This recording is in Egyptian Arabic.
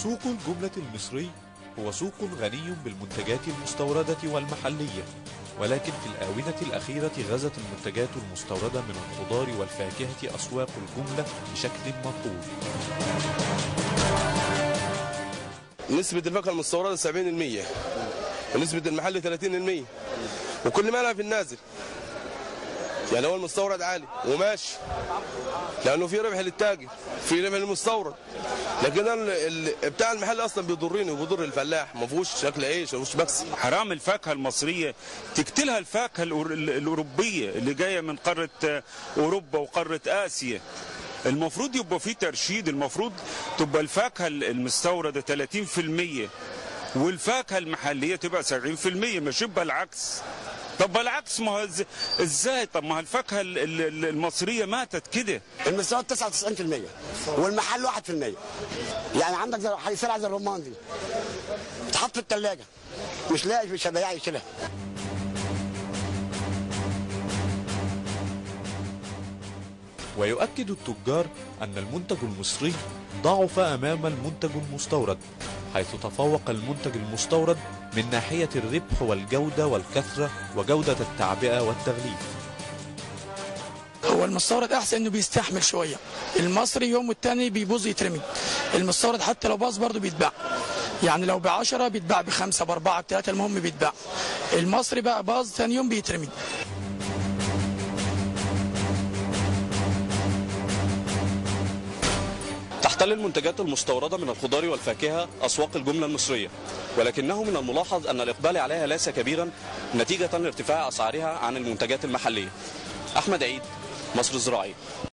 سوق الجملة المصري هو سوق غني بالمنتجات المستوردة والمحلية ولكن في الآونة الأخيرة غزت المنتجات المستوردة من الخضار والفاكهة أسواق الجملة بشكل ملحوظ نسبة الفاكهة المستوردة 70% ونسبة المحل 30% وكل ما لها في النازل يعني هو المستورد عالي وماشي لانه في ربح للتاجر في ربح للمستورد لكن أنا ال- ال- بتاع المحل اصلا بيضرني وبيضر الفلاح ما فيهوش شكل عيش ما فيهوش مكسب حرام الفاكهة المصرية تقتلها الفاكهة الأور- الأوروبية اللي جاية من قارة آه، أوروبا وقارة آسيا المفروض يبقى في ترشيد المفروض تبقى الفاكهة المستوردة 30% والفاكهة المحلية تبقى 70% مش يبقى العكس طب العكس ما هو إز- ازاي طب ما هو الفاكهة ال- ال- المصرية ماتت كده المستوى 99% والمحل 1% يعني عندك زي حاجه سلعه زي الرمان دي تحط في الثلاجه مش لاقي مش بياع يشيلها ويؤكد التجار أن المنتج المصري ضعف أمام المنتج المستورد حيث تفوق المنتج المستورد من ناحية الربح والجودة والكثرة وجودة التعبئة والتغليف هو المستورد احسن انه بيستحمل شويه المصري يوم والتاني بيبوظ يترمي المستورد حتى لو باظ برضه بيتباع يعني لو ب 10 بيتباع بخمسه باربعه بثلاثه المهم بيتباع المصري بقى باظ ثاني يوم بيترمي تحتل المنتجات المستوردة من الخضار والفاكهة أسواق الجملة المصرية ولكنه من الملاحظ أن الإقبال عليها ليس كبيرا نتيجة لارتفاع أسعارها عن المنتجات المحلية أحمد عيد مصر الزراعية